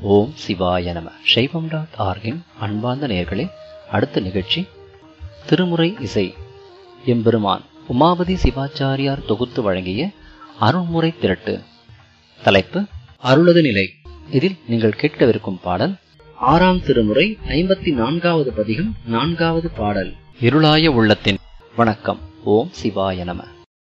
ஓம் சிவாய நம சைவம் டாட் ஆர்கின் அன்பார்ந்த நேயர்களே அடுத்த நிகழ்ச்சி திருமுறை இசை எம்பெருமான் உமாபதி சிவாச்சாரியார் தொகுத்து வழங்கிய அருள்முறை திரட்டு தலைப்பு அருளது நிலை இதில் நீங்கள் கேட்கவிருக்கும் பாடல் ஆறாம் திருமுறை ஐம்பத்தி நான்காவது பதிகம் நான்காவது பாடல் இருளாய உள்ளத்தின் வணக்கம் ஓம் சிவாய நம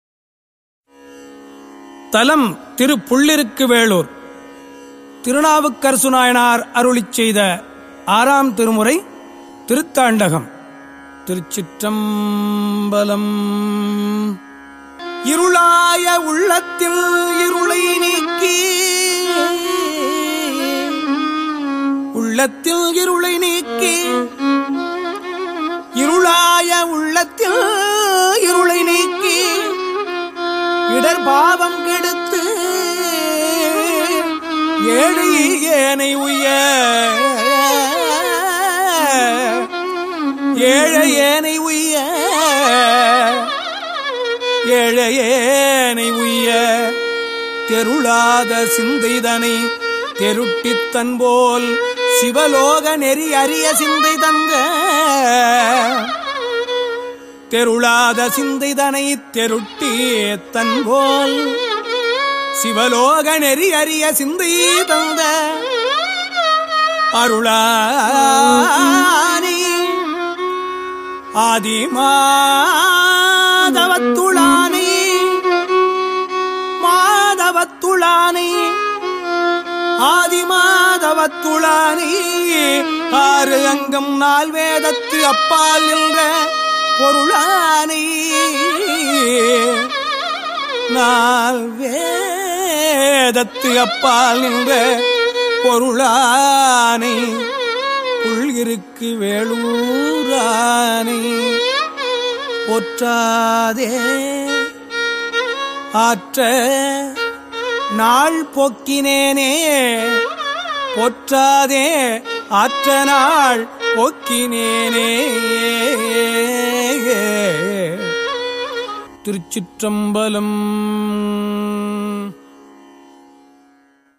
தலம் திரு புள்ளிருக்கு வேளூர் திருநாவுக்கரசு நாயனார் அருளிச் செய்த ஆறாம் திருமுறை திருத்தாண்டகம் திருச்சிற்றம்பலம் இருளாய உள்ளத்தில் இருளை நீக்கி உள்ளத்தில் இருளை நீக்கி இருளாய உள்ளத்தில் இருளை நீக்கி இடர் பாவம் கெடுத்து ஏழை ஏனை உய்ய ஏழை ஏனை உய்ய ஏழை ஏனை உய்ய தெருளாத சிந்தைதனை தெருட்டித் தன்போல் சிவலோக நெறி அறிய சிந்தை தந்த தெருளாத சிந்தைதனை தெருட்டி தன்போல் சிவலோக நெறி அறிய சிந்தை தந்த அருளானி ஆதிமாதவத்துளானி மாதவத்துளானி ஆதிமாதவத்துளானி ஆறு அங்கம் நால் வேதத்து அப்பால் நின்ற பொருளானி நாள் வேதத்து அப்பால் நின்ற பொருளானை புள்கிருக்கு வேளூரானை பொற்றாதே ஆற்ற நாள் போக்கினேனே பொற்றாதே ஆற்ற நாள் போக்கினேனே திருச்சிற்றம்பலம்